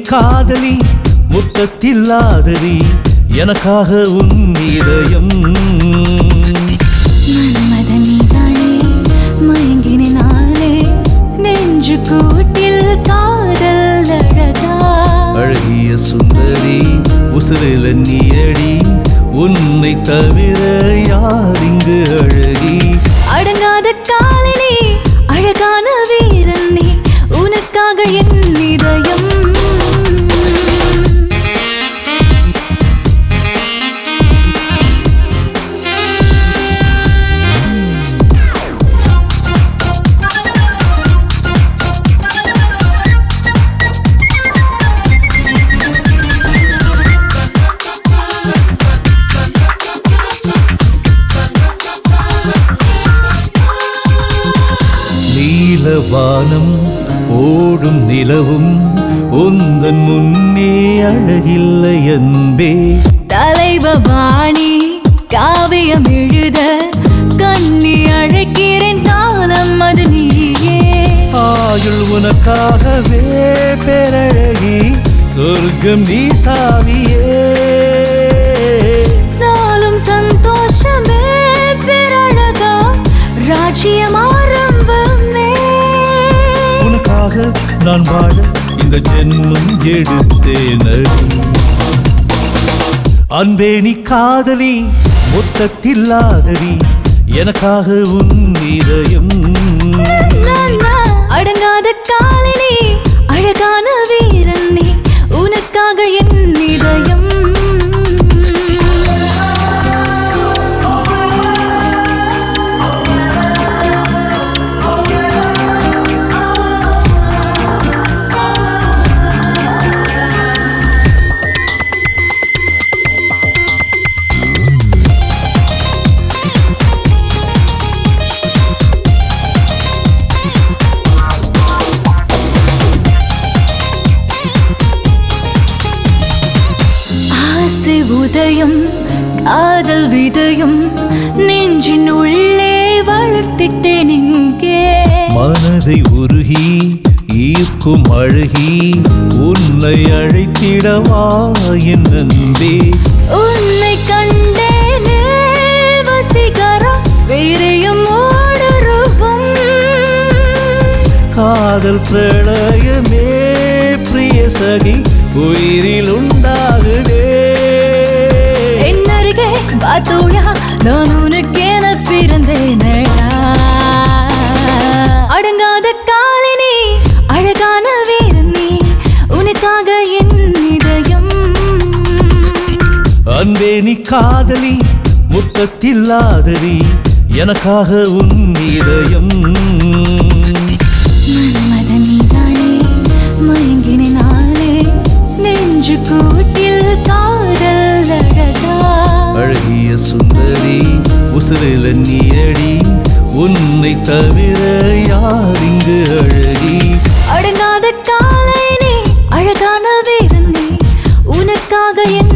காதலி முத்தத்தில்லாததி எனக்காக உன் இதயம் மன்மதன் நீதானே மயங்கினே நாளே நெஞ்சு கூட்டில் காதல் அழகா அழகிய சுந்தரி உசுரில நீயடி உன்னை தவிர யார் இங்கு அழகி அடங்காத காலிலே அழகான வீரன் நீ உனக்காக என் இதயம் நீலவானம் ஓடும் நிலவும் உந்தன் முன்னே அழகில்லை அன்பே தலைவபாணி காவியம் எழுத கண்ணி அழைக்கிறேன் காலம் அது நீயே ஆயுள் உனக்காகவே பேரழகி சொர்க்கம் நீ சாவியே நாளும் சந்தோஷமே பிறழகா ராஜ்யம் ஆரம்பமே உனக்காக நான் வாழ இந்த ஜென்மம் எடுத்தேனடி அன்பே நீ காதலி மொத்தத்தில்லாதடி எனக்காக உன் இதயம் நானா அடங்காத காலிலே அழகான வீரன் நீ உனக்காக என் இதயம் ஆசை உதயம் காதல் விதயம் நெஞ்சின் உள்ளே வளர்த்திட்டேன் இங்கே மனதை உருகி ஈர்க்கும் அழகி உன்னை அழைத்திடவா என் அன்பே உன்னை கண்டேனே வசீகரம் வீரியம் ஓடுருவும் காதல் பிரளயமே பிரிய சகி உயிரில் உண்டாகுதே என் அருகே பார்த்தோழா நான் உனக்கென பிறந்தேனடா அடங்காத காலினி அழகான வீரன் நீ உனக்காக என் இதயம் அன்பே நீ காதலி முத்தத்தில்லாததி எனக்காக உன் இதயம் மன்மதன் நீதானே மயங்கினே நாளே நெஞ்சு கூட்டில் காதல் அழகா அழகிய சுந்தரி உசுரில நீயடி உன்னை தவிர யார் இங்கு அழகி அடங்காத காலை நீ அழகான வீரன் நீ உனக்காக என்